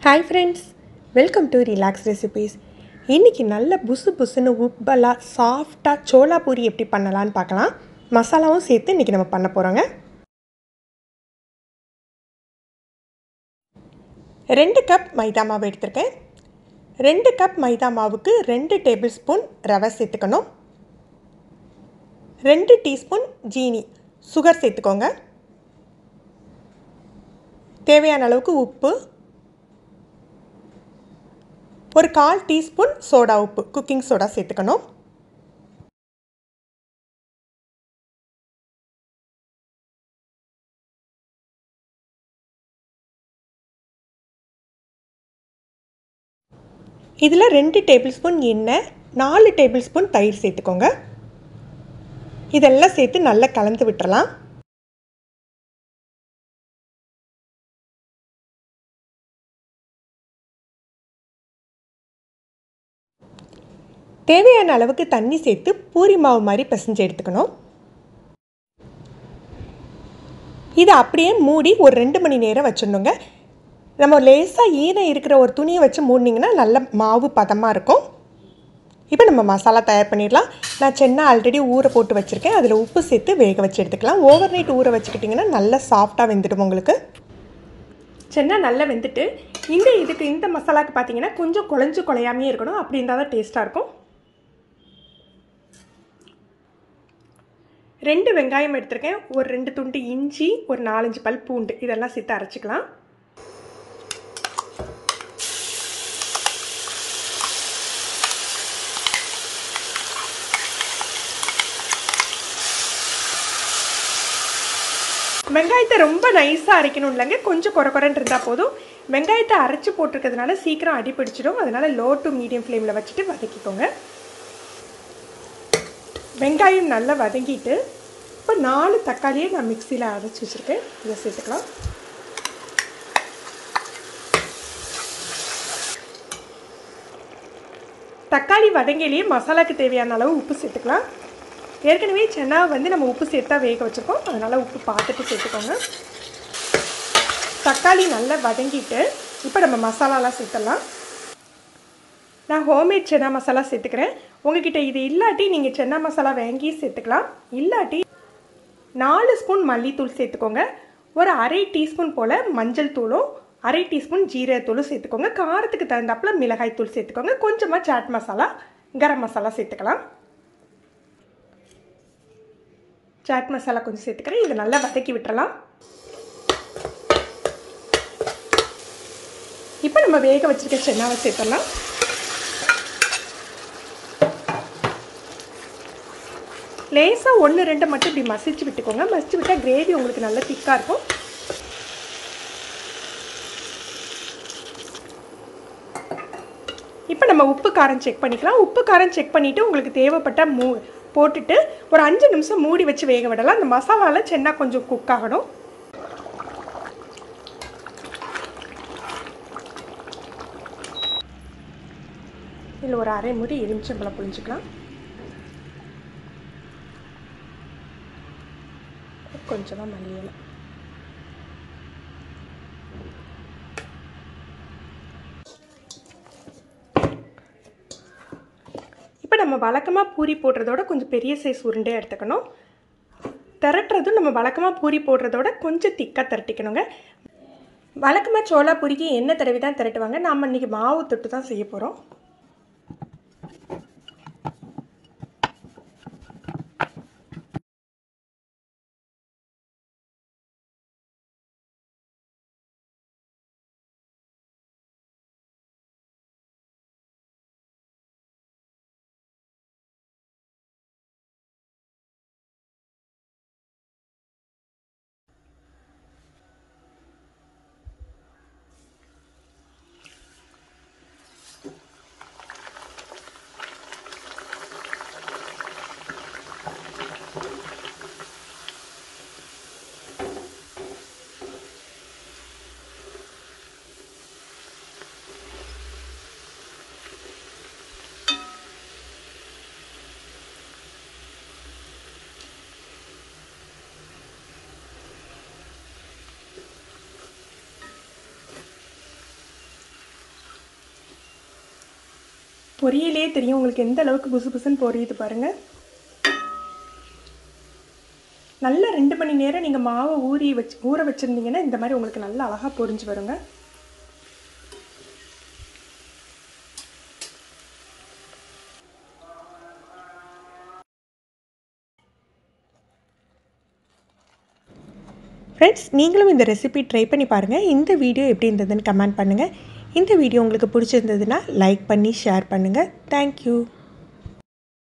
hi friends welcome to relax recipes இன்றைக்கி நல்ல புசு புசுன்னு உப்பலாக சாஃப்டாக சோளா பூரி எப்படி பண்ணலான்னு பார்க்கலாம் மசாலாவும் சேர்த்து இன்றைக்கி நம்ம பண்ண போகிறோங்க ரெண்டு கப் மைதா மாவு எடுத்திருக்கேன் ரெண்டு கப் மைதா மாவுக்கு ரெண்டு டேபிள் ஸ்பூன் ரவை சேர்த்துக்கணும் ரெண்டு டீஸ்பூன் ஜீனி சுகர் சேர்த்துக்கோங்க தேவையான அளவுக்கு உப்பு ஒரு கால் டீஸ்பூன் சோடா உப்பு குக்கிங் சோடா சேர்த்துக்கணும் இதில் ரெண்டு டேபிள் ஸ்பூன் எண்ணெய் நாலு டேபிள் ஸ்பூன் தயிர் சேர்த்துக்கோங்க இதெல்லாம் சேர்த்து நல்லா கலந்து விட்டுறலாம் தேவையான அளவுக்கு தண்ணி சேர்த்து பூரி மாவு மாதிரி பிசைஞ்சு எடுத்துக்கணும் இதை அப்படியே மூடி ஒரு ரெண்டு மணி நேரம் வச்சிடணுங்க நம்ம லேசாக ஈரம் இருக்கிற ஒரு துணியை வச்சு மூடினீங்கன்னா நல்ல மாவு பதமாக இருக்கும் இப்போ நம்ம மசாலா தயார் பண்ணிடலாம் நான் சென்னை ஆல்ரெடி ஊற போட்டு வச்சுருக்கேன் அதில் உப்பு சேர்த்து வேக வச்சு எடுத்துக்கலாம் ஓவர் நைட் ஊற வச்சுக்கிட்டிங்கன்னா நல்லா சாஃப்டாக வெந்துடும் உங்களுக்கு சென்னா நல்லா வெந்துட்டு இந்த இதுக்கு இந்த மசாலாவுக்கு பார்த்தீங்கன்னா கொஞ்சம் குழஞ்சு குழையாமே இருக்கணும் அப்படி இருந்தால் தான் டேஸ்ட்டாக இருக்கும் ரெண்டு வெங்காயம் எடுத்திருக்கேன் ஒரு ரெண்டு துண்டு இஞ்சி ஒரு நாலஞ்சு பல் பூண்டு இதெல்லாம் சேர்த்து அரைச்சிக்கலாம் வெங்காயத்தை ரொம்ப நைஸாக அரைக்கணும் இல்லைங்க கொஞ்சம் குறை குறைன்னு இருந்தால் போதும் வெங்காயத்தை அரைச்சி போட்டிருக்கிறதுனால சீக்கிரம் அடி பிடிச்சிடும் அதனால் லோ டு மீடியம் ஃப்ளேமில் வச்சுட்டு வதக்கிக்கோங்க வெங்காயம் நல்லா வதங்கிட்டு இப்போ நாலு தக்காளியை நான் மிக்சியில் அரைச்சி வச்சுருக்கேன் இதை சேர்த்துக்கலாம் தக்காளி வதங்கிலேயே மசாலாக்கு தேவையான அளவு உப்பு சேர்த்துக்கலாம் ஏற்கனவே சென்னா வந்து நம்ம உப்பு சேர்த்தா வேக வச்சுருக்கோம் அதனால் உப்பு பார்த்துட்டு சேர்த்துக்கோங்க தக்காளி நல்லா வதங்கிட்டு இப்போ நம்ம மசாலாலாம் சேர்த்துடலாம் நான் ஹோம்மேட் சென்னா மசாலா சேர்த்துக்கிறேன் உங்ககிட்ட இது இல்லாட்டி நீங்கள் சென்னா மசாலா வாங்கி சேர்த்துக்கலாம் இல்லாட்டி நாலு ஸ்பூன் மல்லித்தூள் சேர்த்துக்கோங்க ஒரு அரை டீஸ்பூன் போல் மஞ்சள் தூளும் அரை டீஸ்பூன் ஜீரகத்தூளும் சேர்த்துக்கோங்க காரத்துக்கு தகுந்தாப்புல மிளகாய் தூள் சேர்த்துக்கோங்க கொஞ்சமாக சாட் மசாலா கரம் மசாலா சேர்த்துக்கலாம் சாட் மசாலா கொஞ்சம் சேர்த்துக்கிறேன் இதை நல்லா வதக்கி விட்டுறலாம் இப்போ நம்ம வேக வச்சுருக்க சென்னாவை சேர்த்துடலாம் லேசாக ஒன்று ரெண்டு மட்டும் இப்படி மசிச்சு விட்டுக்கோங்க மசிச்சு விட்டால் கிரேவி உங்களுக்கு நல்லா திக்காக இருக்கும் இப்போ நம்ம உப்பு காரம் செக் பண்ணிக்கலாம் உப்பு காரம் செக் பண்ணிவிட்டு உங்களுக்கு தேவைப்பட்ட மூ போட்டுட்டு ஒரு அஞ்சு நிமிஷம் மூடி வச்சு வேக விடலாம் அந்த மசாலாவில் சென்னா கொஞ்சம் குக் ஆகணும் இதில் ஒரு அரை முடி எலுமிச்சம்பழம் புளிஞ்சிக்கலாம் கொஞ்சமாக மல்லியலை இப்போ நம்ம வழக்கமாக பூரி போடுறதோட கொஞ்சம் பெரிய சைஸ் உருண்டே எடுத்துக்கணும் திரட்டுறதும் நம்ம வழக்கமாக பூரி போடுறதோட கொஞ்சம் திக்காக திரட்டிக்கணுங்க வழக்கமாக சோளா பூரிக்கு எண்ணெய் தடவி தான் திரட்டுவாங்க நாம் இன்றைக்கி மாவு தொட்டு தான் செய்ய போகிறோம் பொரியலே தெரியும் உங்களுக்கு எந்த அளவுக்கு புசு புசுன்னு பொரியுது பாருங்கள் நல்லா ரெண்டு மணி நேரம் நீங்கள் மாவை ஊறி வச்சு ஊற வச்சுருந்தீங்கன்னா இந்த மாதிரி உங்களுக்கு நல்லா அழகாக பொரிஞ்சு வருங்க ஃப்ரெண்ட்ஸ் நீங்களும் இந்த ரெசிபி ட்ரை பண்ணி பாருங்கள் இந்த வீடியோ எப்படி இருந்ததுன்னு கமெண்ட் பண்ணுங்கள் இந்த வீடியோ உங்களுக்கு பிடிச்சிருந்ததுன்னா லைக் பண்ணி ஷேர் பண்ணுங்கள் தேங்க்யூ